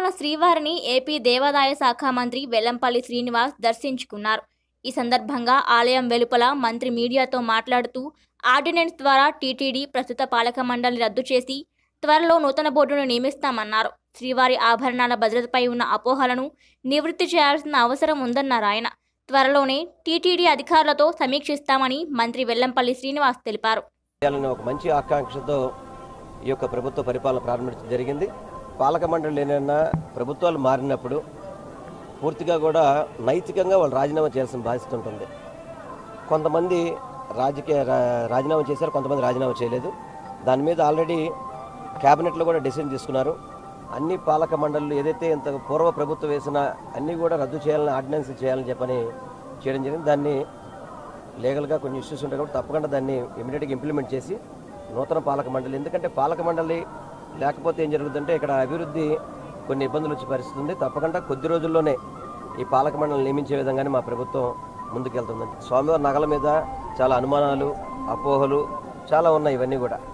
తిరుమల శ్రీవారిని ఏపీ దేవాదాయ శాఖ మంత్రి వెల్లంపల్లి శ్రీనివాస్ దర్శించుకున్నారు ఈ సందర్భంగా ఆలయం వెలుపల మంత్రి మీడియాతో మాట్లాడుతూ ఆర్డినెన్స్ ద్వారా టీటీడీ ప్రస్తుత పాలక మండలి రద్దు చేసి త్వరలో నూతన బోర్డును నియమిస్తామన్నారు శ్రీవారి ఆభరణాల భద్రతపై ఉన్న అపోహలను నివృత్తి చేయాల్సిన అవసరం ఉందన్నారు ఆయన త్వరలోనే టీటీడీ అధికారులతో సమీక్షిస్తామని మంత్రి వెల్లంపల్లి శ్రీనివాస్ తెలిపారు చేయాలని ఒక మంచి ఆకాంక్షతో ఈ యొక్క ప్రభుత్వ పరిపాలన ప్రారంభించడం జరిగింది పాలక మండలి ఏదైనా ప్రభుత్వాలు మారినప్పుడు పూర్తిగా కూడా నైతికంగా వాళ్ళు రాజీనామా చేయాల్సిన బాధ్యత ఉంటుంది కొంతమంది రాజకీయ రా- రాజీనామా చేశారు కొంతమంది రాజీనామా చేయలేదు దాని మీద ఆల్రెడీ క్యాబినెట్లో కూడా డెసిషన్ తీసుకున్నారు అన్ని పాలక మండళ్ళు ఏదైతే ఇంత పూర్వ ప్రభుత్వం వేసిన అన్నీ కూడా రద్దు చేయాలని ఆర్డినెన్స్ చేయాలని చెప్పని చేయడం జరిగింది దాన్ని లీగల్గా కొన్ని ఇష్యూస్ ఉంటాయి కాబట్టి తప్పకుండా దాన్ని ఇమీడియట్గా ఇంప్లిమెంట్ చేసి నూతన పాలక మండలి ఎందుకంటే పాలక మండలి లేకపోతే ఏం జరుగుతుందంటే ఇక్కడ అభివృద్ధి కొన్ని ఇబ్బందులు వచ్చే పరిస్థితి ఉంది తప్పకుండా కొద్ది రోజుల్లోనే ఈ పాలక మండలిని నియమించే విధంగానే మా ప్రభుత్వం ముందుకెళ్తుందండి స్వామివారి నగల మీద చాలా అనుమానాలు అపోహలు చాలా ఉన్నాయి ఇవన్నీ కూడా